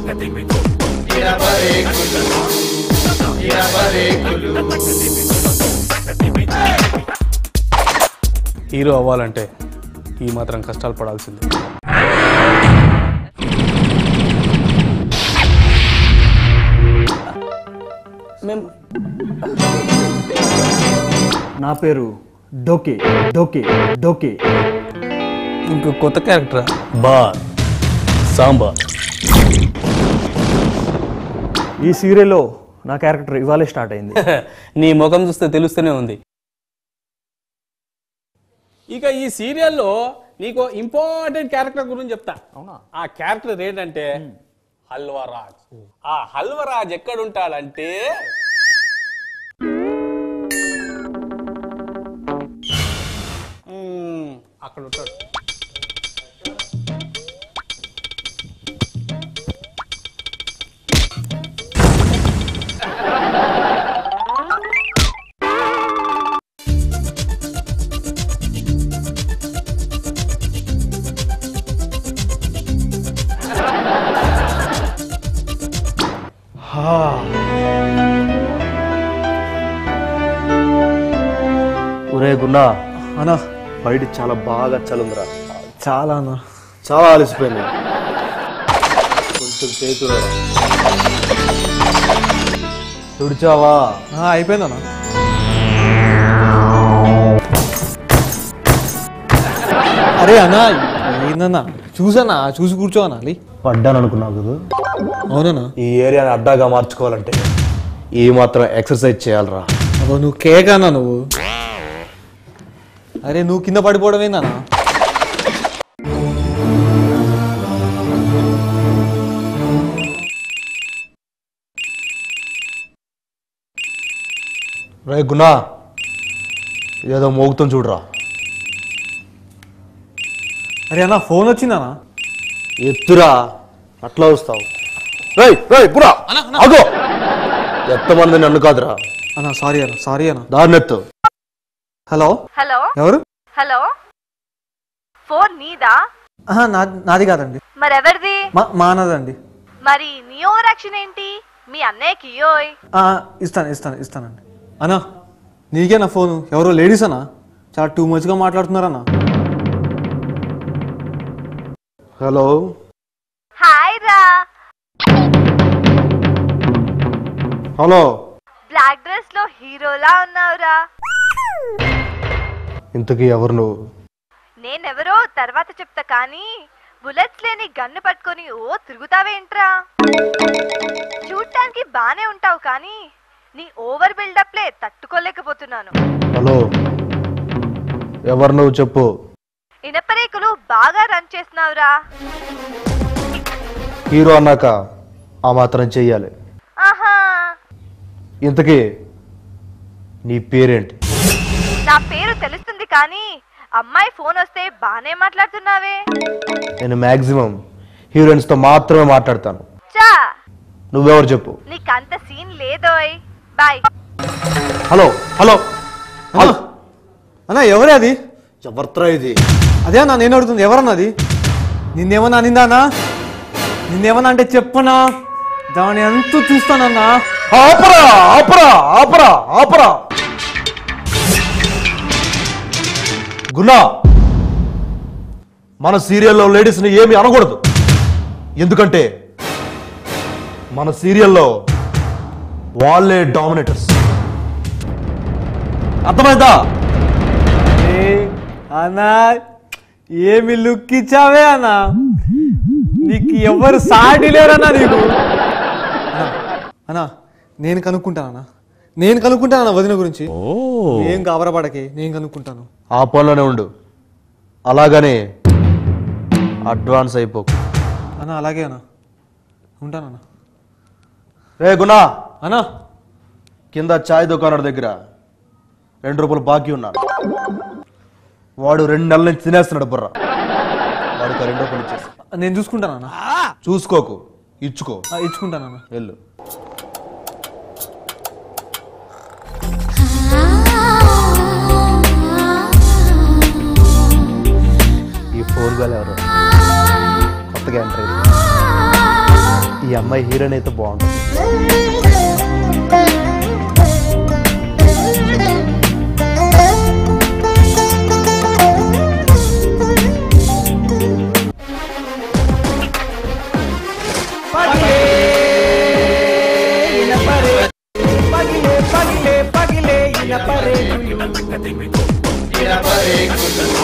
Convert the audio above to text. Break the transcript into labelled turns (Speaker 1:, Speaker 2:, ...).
Speaker 1: hero అవ్వాలంటే ఈ మాత్రం కష్టాలు పడాల్సిందే మేము
Speaker 2: నా పేరు డోకే డోకే డోకే
Speaker 1: ఇంకో కొత్త క్యారెక్టరా బార్ సాంబార్
Speaker 2: ఈ సీరియల్లో నా క్యారెక్టర్ ఇవాళే స్టార్ట్ అయింది
Speaker 1: నీ ముఖం చూస్తే తెలుస్తూనే ఉంది ఇక ఈ సీరియల్లో నీకు ఇంపార్టెంట్ క్యారెక్టర్ గురించి చెప్తా
Speaker 2: అవునా
Speaker 1: ఆ క్యారెక్టర్ ఏంటంటే హల్వరాజ్ ఆ హల్వరాజ్ ఎక్కడుంటాడంటే మ్మ్, అక్కడ ఉంటాడు
Speaker 3: ఒరే గున్నా
Speaker 2: అన్నా
Speaker 3: బయట చాలా బాగా చలుందిరా
Speaker 2: చాలా అన్నా
Speaker 3: చాలా అలసిపోయింది కొంచెం చేతులు తుడిచావా
Speaker 2: అయిపోయిందన్నా అరే అన్నా ఏందన్నా చూసన్నా చూసి కూర్చో అనాలి
Speaker 3: పడ్డాను అనుకున్నావు కదా
Speaker 2: అవునన్నా
Speaker 3: ఈ ఏరియాని అడ్డాగా మార్చుకోవాలంటే ఈ మాత్రం ఎక్సర్సైజ్ చేయాలరా
Speaker 2: అబ్బో నువ్వు కేక్ అన్నా నువ్వు అరే నువ్వు కింద పడిపోవడం ఏందన్నా
Speaker 3: రే గున్నా ఏదో మోగుతాం చూడరా
Speaker 2: అరే అన్న ఫోన్ వచ్చిందన్నా
Speaker 3: ఎత్తురా అట్లా వస్తావు రేయ్ రేయ్ బురా ఆగో ఎత్తమంది నన్ను కాదురా
Speaker 2: అన్నా సారీ అన్న సారీ అన్న
Speaker 3: దారినెత్తు
Speaker 2: హలో
Speaker 4: హలో
Speaker 2: ఎవరు
Speaker 4: హలో ఫోన్ నీదా
Speaker 2: ఆహా, నా- నాది కాదండి
Speaker 4: మరెవరిది
Speaker 2: మా మానదండి
Speaker 4: మరి నీ ఓవర్ యాక్షన్ ఏంటి మీ అన్నయ్యకి ఇయ్యోయ్
Speaker 2: ఆ, ఇస్తాను ఇస్తాను ఇస్తానండి అన్నా నీకేనా ఫోను ఎవరో లేడీస్ అన్నా చాలా టూ మచ్గా మాట్లాడుతున్నారన్నా
Speaker 3: హలో
Speaker 4: హాయ్ రా
Speaker 3: హలో
Speaker 4: బ్లాక్ డ్రెస్ లో హీరోలా ఉన్నావురా
Speaker 3: ఇంతకీ ఎవరు నువ్వు
Speaker 4: నేనెవరో తర్వాత చెప్తా కానీ బుల్లెట్స్ లేని గన్ను పట్టుకొని ఓ తిరుగుతావేంట్రా చూడటానికి బానే ఉంటావు కానీ నీ ఓవర్ బిల్డప్లే తట్టుకోలేకపోతున్నాను
Speaker 3: హలో ఎవరు నువ్వు చెప్పు
Speaker 4: ఇనపరేకులు బాగా రన్ చేస్తున్నావురా
Speaker 3: హీరో అన్నాక ఆ మాత్రం చెయ్యాలి
Speaker 4: ఆహా
Speaker 3: ఇంతకీ నీ పేరేంటి
Speaker 4: నా పేరు తెలుస్తుంది కానీ అమ్మాయి ఫోన్ వస్తే బానే మాట్లాడుతున్నావే
Speaker 3: నేను మ్యాక్సిమం హీరోయిన్స్తో మాత్రమే మాట్లాడతాను
Speaker 4: చా
Speaker 3: నువ్వెవరు చెప్పు
Speaker 4: నీకంత సీన్ లేదోయ్ బాయ్
Speaker 3: హలో హలో
Speaker 2: అన్నా అన్నా ఎవరే అది
Speaker 3: ఎవరిత్రా ఇది
Speaker 2: అదే అన్నా నేను అడుగుతుంది ఎవరన్నది నిన్నేమన్నా అనిందా అన్నా నిన్నేమన్నా అంటే చెప్పనా దాని ఎంత చూస్తానన్నా
Speaker 3: ఆపరా ఆపరా ఆపరా ఆపరా గున్నా మన సీరియల్లో లేడీస్ని ఏమి అనకూడదు ఎందుకంటే మన సీరియల్లో వాళ్ళే డామినేటర్స్ అర్థమైందా
Speaker 2: ఏ, అన్నా ఏమి లుక్ ఇచ్చావే అన్నా నీకు ఎవరు సాటి లేరన్నా నీకు అన్నా, అన్నా నేను కనుక్కుంటానన్నా నేను కనుక్కుంటానన్నా వదిన గురించి ఏం కాబరపడకే నేను కనుక్కుంటాను
Speaker 3: ఆ పనిలోనే ఉండు అలాగని అడ్వాన్స్ అయిపోకు
Speaker 2: అన్నా అలాగే అన్నా ఉంటానన్నా
Speaker 3: రే గున్నా
Speaker 2: అన్నా
Speaker 3: కింద చాయ్ దుకాణం దగ్గర రెండు రూపాయలు బాకీ ఉన్నాడు వాడు రెండు నెలల నుంచి తినేస్తున్నాడు బుర్ర వాడికి ఆ రెండు రూపాయలు ఇచ్చేసి
Speaker 2: నేను చూసుకుంటానన్నా
Speaker 3: చూసుకోకు ఇచ్చుకో
Speaker 2: ఆ, ఇచ్చుకుంటానన్నా
Speaker 3: వెళ్ళు ఈ ఫోన్ గాలు ఎవరు కొత్తగా ఎంటర్ అయ్యింది ఈ అమ్మాయి హీరోయిన్ అయితే బాగుంటుంది
Speaker 5: పగిలే పగిలే ఇనపరే